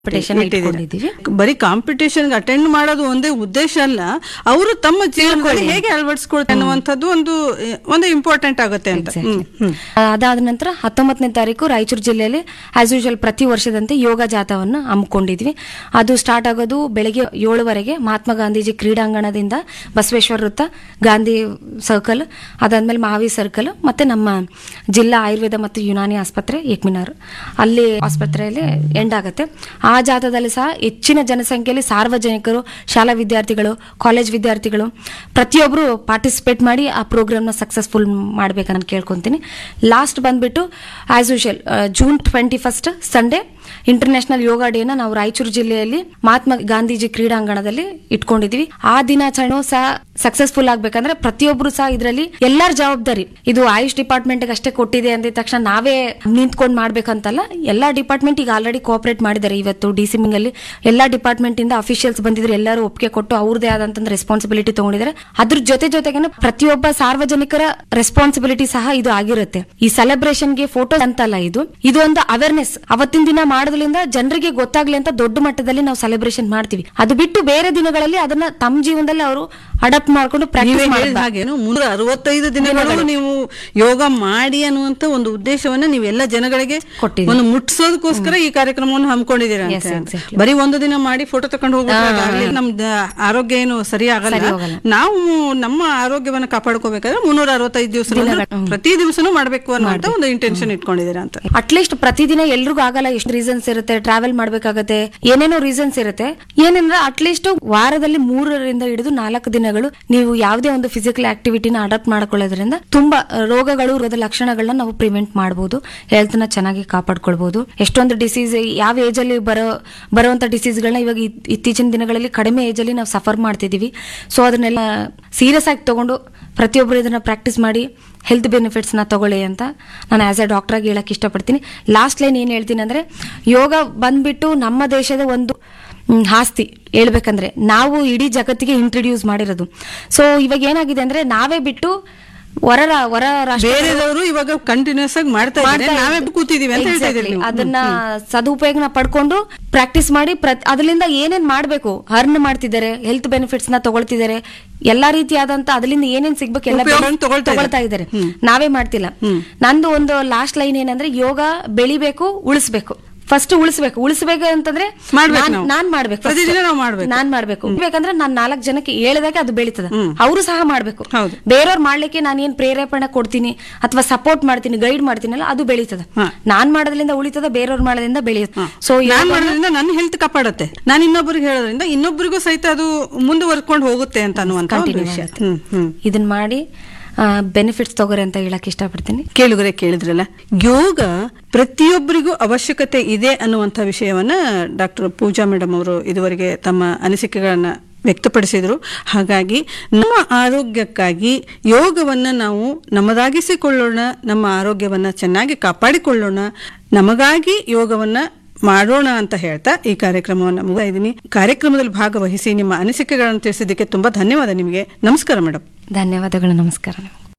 Competition ಇಟ್ಕೊಂಡಿದೀವಿ. ಬರೀ competition attend ಮಾಡೋದು ಒಂದೇ ಉದ್ದೇಶ ಅಲ್ಲ ಅವರು ತಮ್ಮ ಜೀವನದಲ್ಲಿ ಹೇಗೆ ಅಳವಡಿಸ್ಕೊಳ್ತಾರೆ ಅನ್ನುವಂಥದ್ದು ಒಂದು ಒಂದು ಇಂಪಾರ್ಟೆಂಟ್ ಆಗುತ್ತೆ ಅಂತ ಹ್ಮ್, ಹ್ಮ್. ಅದಾದ ನಂತರ ಹತ್ತೊಂಬತ್ತನೇ ತಾರೀಕು ರಾಯಚೂರು ಜಿಲ್ಲೆಯಲ್ಲಿ ಆಸ್ ಯೂಶುವಲ್ ಪ್ರತಿ ವರ್ಷದಂತೆ ಯೋಗ ಜಾಥವನ್ನು ಹಮ್ಮಿಕೊಂಡಿದ್ವಿ ಅದು ಸ್ಟಾರ್ಟ್ ಆಗೋದು ಬೆಳಗ್ಗೆ ಏಳುವರೆಗೆ ಮಹಾತ್ಮ ಗಾಂಧೀಜಿ ಕ್ರೀಡಾಂಗಣದಿಂದ ಬಸವೇಶ್ವರ ವೃತ್ತ ಗಾಂಧಿ ಸರ್ಕಲ್ ಅದಾದ್ಮೇಲೆ ಮಹಾವೀರ್ ಸರ್ಕಲ್ ಮತ್ತೆ ನಮ್ಮ ಜಿಲ್ಲಾ ಆಯುರ್ವೇದ ಮತ್ತು ಯುನಾನಿ ಆಸ್ಪತ್ರೆ ಏಕ್ಮಿನಾರ್ ಅಲ್ಲಿ ಆಸ್ಪತ್ರೆಯಲ್ಲಿ ಎಂಡ್ ಆಗುತ್ತೆ ಆ ಜಾಥಾದಲ್ಲಿ ಸಹ ಹೆಚ್ಚಿನ ಜನಸಂಖ್ಯೆಯಲ್ಲಿ ಸಾರ್ವಜನಿಕರು ಶಾಲಾ ವಿದ್ಯಾರ್ಥಿಗಳು ಕಾಲೇಜ್ ವಿದ್ಯಾರ್ಥಿಗಳು ಪ್ರತಿಯೊಬ್ಬರು ಪಾರ್ಟಿಸಿಪೇಟ್ ಮಾಡಿ ಆ ಪ್ರೋಗ್ರಾಮ್ನ ಸಕ್ಸಸ್ಫುಲ್ ಮಾಡ್ಬೇಕಂತ ಕೇಳ್ಕೊತೀನಿ ಲಾಸ್ಟ್ ಬಂದ್ಬಿಟ್ಟು as usual June twenty first Sunday international Yoga ಡೇನ ನಾವು ರಾಯಚೂರು ಜಿಲ್ಲೆಯಲ್ಲಿ ಮಹಾತ್ಮ ಗಾಂಧೀಜಿ ಕ್ರೀಡಾಂಗಣದಲ್ಲಿ ಇಟ್ಕೊಂಡಿದೀವಿ ಆ ದಿನಾಚರಣೆ ಸಹ ಸಕ್ಸಸ್ಫುಲ್ ಆಗ್ಬೇಕಂದ್ರೆ ಪ್ರತಿಯೊಬ್ರು ಸಹ ಇದರಲ್ಲಿ ಎಲ್ಲರ ಜವಾಬ್ದಾರಿ ಇದು ಆಯುಷ್ ಡಿಪಾರ್ಟ್ಮೆಂಟ್ ಅಷ್ಟೇ ಕೊಟ್ಟಿದೆ ಅಂದಿದ ತಕ್ಷಣ ನಾವೇ ನಿಂತ್ಕೊಂಡು ಮಾಡ್ಬೇಕಂತಲ್ಲ ಎಲ್ಲಾ ಡಿಪಾರ್ಟ್ಮೆಂಟ್ ಈಗ ಆಲ್ರೆಡಿ ಕೋಆಪರೇಟ್ ಮಾಡಿದ್ದಾರೆ ಇವತ್ತು ಡಿ ಸಿ ಅಲ್ಲಿ ಎಲ್ಲಾ ಡಿಪಾರ್ಟ್ಮೆಂಟ್ ಇಂದ ಅಫಿಷಿಯಲ್ಸ್ ಬಂದಿದ್ರು ಎಲ್ಲರೂ ಒಪ್ಪಿಗೆ ಕೊಟ್ಟು ಅವ್ರದೇ ಆದಂತ ರೆಸ್ಪಾನ್ಸಿಬಿಲಿಟಿ ತಗೊಂಡಿದ್ದಾರೆ ಅದ್ರ ಜೊತೆ ಜೊತೆಗೆ ಪ್ರತಿಯೊಬ್ಬ ಸಾರ್ವಜನಿಕರ ರೆಸ್ಪಾನ್ಸಿಬಿಲಿಟಿ ಸಹ ಇದು ಆಗಿರುತ್ತೆ ಈ ಸೆಲೆಬ್ರೇಷನ್ಗೆ ಫೋಟೋ ಅಂತಲ್ಲ ಇದು ಇದು ಒಂದು ಅವೇರ್ನೆಸ್ ಅವತ್ತಿನ ದಿನ ಮಾಡೋದ್ರಿಂದ ಜನರಿಗೆ ಗೊತ್ತಾಗ್ಲಿ ಅಂತ ದೊಡ್ಡ ಮಟ್ಟದಲ್ಲಿ ನಾವು ಸೆಲೆಬ್ರೇಷನ್ ಮಾಡ್ತೀವಿ ಅದು ಬಿಟ್ಟು ಬೇರೆ ದಿನಗಳಲ್ಲಿ ಅದನ್ನ ತಮ್ಮ ಜೀವನದಲ್ಲಿ ಅವರು ಅಡಾಪ್ಟ್ ಮಾಡ್ಕೊಂಡು ನೀವೇ ಪ್ರಾಕ್ಟೀಸ್ ಹೇಳಿದ ಮಾಡಿದ ಹಾಗೇನು ಮುನ್ನೂರ ಅರವತ್ತೈದು ದಿನಗಳು ನೀವು ಯೋಗ ಮಾಡಿ ಅನ್ನುವಂತ ಒಂದು ಉದ್ದೇಶವನ್ನ ನೀವೆಲ್ಲ ಜನಗಳಿಗೆ ಕೊಟ್ಟಿದ್ದೀವಿ. ಒಂದು ಮುಟ್ಟಿಸೋದಕ್ಕೋಸ್ಕರ ಈ ಕಾರ್ಯಕ್ರಮವನ್ನು ಹಮ್ಮಿಕೊಂಡಿದ್ದೀರಾ ಅಂತ Yes, ಅಂತ. exactly. ಬರೀ ಒಂದು ದಿನ ಮಾಡಿ ಫೋಟೋ ತಕೊಂಡು ಹೋಗ್ಬಿಟ್ರೆ ನಮ್ದು ಆರೋಗ್ಯ ಏನು ಸರಿ ಆಗಲ್ಲ ಸರಿ ಹೋಗಲ್ಲ. ನಾವು ನಮ್ಮ ಆರೋಗ್ಯವನ್ನ ಕಾಪಾಡ್ಕೋಬೇಕಾದ್ರೆ ಮುನ್ನೂರ ಅರವತ್ತೈದು ದಿವಸ ಪ್ರತಿ ದಿವಸನೂ ಮಾಡ್ಬೇಕು ಅನ್ನುವಂತ ಒಂದು ಇಂಟೆನ್ಷನ್ ಇಟ್ಕೊಂಡಿದ್ದೀರಾ ಅಂತ ಅಟ್ಲೀಸ್ಟ್ ಪ್ರತಿದಿನ ಎಲ್ರಿಗೂ ಆಗಲ್ಲ ಎಷ್ಟು ರೀಸನ್ಸ್ ಇರುತ್ತೆ ಟ್ರಾವೆಲ್ ಮಾಡ್ಬೇಕಾಗತ್ತೆ ಏನೇನೋ ರೀಸನ್ಸ್ ಇರುತ್ತೆ ಏನಂದ್ರೆ ಅಟ್ಲೀಸ್ಟ್ ವಾರದಲ್ಲಿ ಮೂರರಿಂದ ಹಿಡಿದು ನಾಲ್ಕು ದಿನಗಳು ನೀವು ಯಾವುದೇ ಒಂದು ಫಿಸಿಕಲ್ ಆಕ್ಟಿವಿಟಿನ ಅಡಾಪ್ಟ್ ಮಾಡ್ಕೊಳ್ಳೋದ್ರಿಂದ ತುಂಬಾ ರೋಗಗಳು ರೋಗದ ಲಕ್ಷಣಗಳನ್ನ ನಾವು ಪ್ರಿವೆಂಟ್ ಮಾಡಬಹುದು ಹೆಲ್ತ್ ನ ಚೆನ್ನಾಗಿ ಕಾಪಾಡ್ಕೊಳ್ಬಹುದು ಎಷ್ಟೊಂದು ಡಿಸೀಸ್ ಯಾವ ಏಜ್ ಅಲ್ಲಿ ಬರೋ ಬರುವಂತ ಡಿಸೀಸ್ಗಳನ್ನ ಇವಾಗ ಇತ್- ಇತ್ತೀಚಿನ ದಿನಗಳಲ್ಲಿ ಕಡಿಮೆ ಏಜ್ ಅಲ್ಲಿ ನಾವು ಸಫರ್ ಮಾಡ್ತಿದೀವಿ ಸೊ ಅದನ್ನೆಲ್ಲ ಸೀರಿಯಸ್ ಆಗಿ ತಗೊಂಡು ಪ್ರತಿಯೊಬ್ಬರು ಇದನ್ನ ಪ್ರಾಕ್ಟೀಸ್ ಮಾಡಿ ಹೆಲ್ತ್ ಬೆನಿಫಿಟ್ಸ್ನ ತಗೊಳ್ಳಿ ಅಂತ ನಾನು ಆಸ್ ಎ ಡಾಕ್ಟರಾಗಿ ಹೇಳಕ್ ಇಷ್ಟಪಡ್ತೀನಿ ಲಾಸ್ಟ್ ಲೈನ್ ಏನು ಹೇಳ್ತೀನಿ ಅಂದ್ರೆ ಯೋಗ ಬಂದ್ಬಿಟ್ಟು ನಮ್ಮ ದೇಶದ ಒಂದು ಮ್, ಆಸ್ತಿ ಹೇಳ್ಬೇಕಂದ್ರೆ ನಾವು ಇಡೀ ಜಗತ್ತಿಗೆ ಇಂಟ್ರಡ್ಯೂಸ್ ಮಾಡಿರೋದು ಸೊ ಇವಾಗ ಏನಾಗಿದೆ ಅಂದ್ರೆ ನಾವೇ ಬಿಟ್ಟು ಹೊರ ರಾ- ಹೊರ ರಾಷ್ಟ್ರ ಬೇರೆದವರು ಇವಾಗ ಕಂಟಿನ್ಯೂಸ್ ಆಗಿ ಮಾಡ್ತಾ ಇದ್ದಾರೆ ಮಾಡ್ತಾ ನಾವೇ ಇದ್ದೀವಿ. ಕೂತಿದೀವಿ ಅಂತ ಹೇಳ್ತಾ Exactly. ಇದ್ದೀರಿ ನೀವು. ಅದನ್ನ ಸದುಪಯೋಗನ ಪಡ್ಕೊಂಡು ಪ್ರಾಕ್ಟೀಸ್ ಮಾಡಿ ಪ್ರತ್- ಅದರಿಂದ ಏನೇನ್ ಮಾಡ್ಬೇಕು ಅರ್ನ್ ಮಾಡ್ತಿದ್ದಾರೆ ಹೆಲ್ತ್ ಬೆನಿಫಿಟ್ಸ್ ನ ತಗೊಳ್ತಿದ್ದಾರೆ ಎಲ್ಲಾ ರೀತಿಯಾದಂತ ಅದರಿಂದ ಏನೇನ್ ಸಿಗ್ಬೇಕು ಎಲ್ಲ ಉಪಯೋಗನ ತಗೊಳ್ತಾ ತಗೊಳ್ತಾ ಇದ್ದಾರೆ ನಾವೇ ಮಾಡ್ತಿಲ್ಲ ನಂದು ಒಂದು ಲಾಸ್ಟ್ ಲೈನ್ ಏನಂದ್ರೆ ಯೋಗ ಬೆಳಿಬೇಕು ಉಳಿಸ್ಬೇಕು ಫಸ್ಟ್ ಉಳಿಸ್ಬೇಕು ಉಳಿಸ್ಬೇಕು ಅಂತಂದ್ರೆ ಮಾಡ್ಬೇಕು ನಾನ್- ನಾವು. ನಾನ್ ಮಾಡ್ಬೇಕು first. ಪ್ರತಿದಿನ ನಾವು ಮಾಡ್ಬೇಕು. ನಾನ್ ಮಾಡ್ಬೇಕು ಬೇಕಂದ್ರೆ ನಾನ್ ನಾಲ್ಕು ಜನಕ್ಕೆ ಹೇಳಿದಾಗ ಅದು ಬೆಳೀತದ ಅವರು ಸಹ ಮಾಡ್ಬೇಕು ಹೌದು. ಬೇರೆಯವ್ರು ಮಾಡ್ಲಿಕ್ಕೆ ನಾನು ಏನ್ ಪ್ರೇರೇಪಣೆ ಕೊಡ್ತೀನಿ ಅಥವಾ ಸಪೋರ್ಟ್ ಮಾಡ್ತೀನಿ ಗೈಡ್ ಮಾಡ್ತೀನಲ್ಲ ಅದು ಬೆಳೀತದ ಹಾ. ನಾನ್ ಮಾಡೋದ್ರಿಂದ ಉಳಿತದ ಬೇರೆಯವ್ರು ಮಾಡೋದ್ರಿಂದ ಬೆಳೆಯುತ್ತೆ ಸೊ ನಾನ್ ಮಾಡೋದ್ರಿಂದ ನನ್ನ ಹೆಲ್ತ್ ಕಾಪಾಡುತ್ತೆ ನಾನು ಇನ್ನೊಬ್ಬರಿಗೆ ಹೇಳೋದ್ರಿಂದ ಇನ್ನೊಬ್ಬರಿಗೂ ಸಹಿತ ಅದು ಮುಂದುವರ್ಕೊಂಡು ಹೋಗುತ್ತೆ ಅಂತ ಅನ್ನುವಂತ ಒಂದು Continue ವಿಷಯ ಆಗುತ್ತೆ. ಹ್ಮ್ ಹ್ಮ್ ಇದನ್ನ ಮಾಡಿ ಬೆನಿಫಿಟ್ಸ್ ತಗೋರಿ ಅಂತ ಹೇಳಕ್ ಇಷ್ಟಪಡ್ತೀನಿ ಕೇಳುಗರೆ ಕೇಳಿದ್ರಲ್ಲ ಯೋಗ ಪ್ರತಿಯೊಬ್ಬರಿಗೂ ಅವಶ್ಯಕತೆ ಇದೆ ಅನ್ನುವಂಥ ವಿಷಯವನ್ನ ಡಾಕ್ಟರ್ ಪೂಜಾ ಮೇಡಮ್ ಅವರು ಇದುವರೆಗೆ ತಮ್ಮ ಅನಿಸಿಕೆಗಳನ್ನ ವ್ಯಕ್ತಪಡಿಸಿದ್ರು ಹಾಗಾಗಿ ನಮ್ಮ ಆರೋಗ್ಯಕ್ಕಾಗಿ ಯೋಗವನ್ನ ನಾವು ನಮ್ಮದಾಗಿಸಿಕೊಳ್ಳೋಣ ನಮ್ಮ ಆರೋಗ್ಯವನ್ನ ಚೆನ್ನಾಗಿ ಕಾಪಾಡಿಕೊಳ್ಳೋಣ ನಮಗಾಗಿ ಯೋಗವನ್ನ ಮಾಡೋಣ ಅಂತ ಹೇಳ್ತಾ ಈ ಕಾರ್ಯಕ್ರಮವನ್ನು ಮುಗಿಸ್ತಾ ಇದ್ದೀನಿ ಕಾರ್ಯಕ್ರಮದಲ್ಲಿ ಭಾಗವಹಿಸಿ ನಿಮ್ಮ ಅನಿಸಿಕೆಗಳನ್ನು ತಿಳಿಸಿದ್ದಕ್ಕೆ ತುಂಬಾ ಧನ್ಯವಾದ ನಿಮಗೆ ನಮಸ್ಕಾರ ಮೇಡಮ್ ಧನ್ಯವಾದಗಳು ನಮಸ್ಕಾರ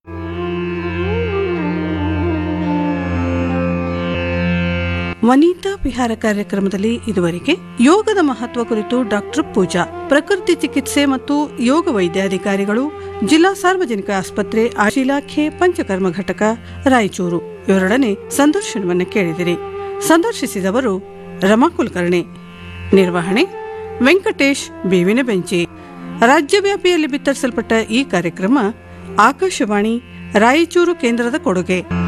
ವನಿತಾ ವಿಹಾರ ಕಾರ್ಯಕ್ರಮದಲ್ಲಿ ಇದುವರೆಗೆ ಯೋಗದ ಮಹತ್ವ ಕುರಿತು ಡಾಕ್ಟರ್ ಪೂಜಾ ಪ್ರಕೃತಿ ಚಿಕಿತ್ಸೆ ಮತ್ತು ಯೋಗ ವೈದ್ಯಾಧಿಕಾರಿಗಳು ಜಿಲ್ಲಾ ಸಾರ್ವಜನಿಕ ಆಸ್ಪತ್ರೆ ಆಯುಷ್ ಇಲಾಖೆ ಪಂಚಕರ್ಮ ಘಟಕ ರಾಯಚೂರು ಇವರೊಡನೆ ಸಂದರ್ಶನವನ್ನು ಕೇಳಿದಿರಿ ಸಂದರ್ಶಿಸಿದವರು ರಮಾ ಕುಲಕರ್ಣಿ ನಿರ್ವಹಣೆ ವೆಂಕಟೇಶ್ ಬೇವಿನ ಬೆಂಚಿ ರಾಜ್ಯವ್ಯಾಪಿಯಲ್ಲಿ ಬಿತ್ತರಿಸಲ್ಪಟ್ಟ ಈ ಕಾರ್ಯಕ್ರಮ ಆಕಾಶವಾಣಿ ರಾಯಚೂರು ಕೇಂದ್ರದ ಕೊಡುಗೆ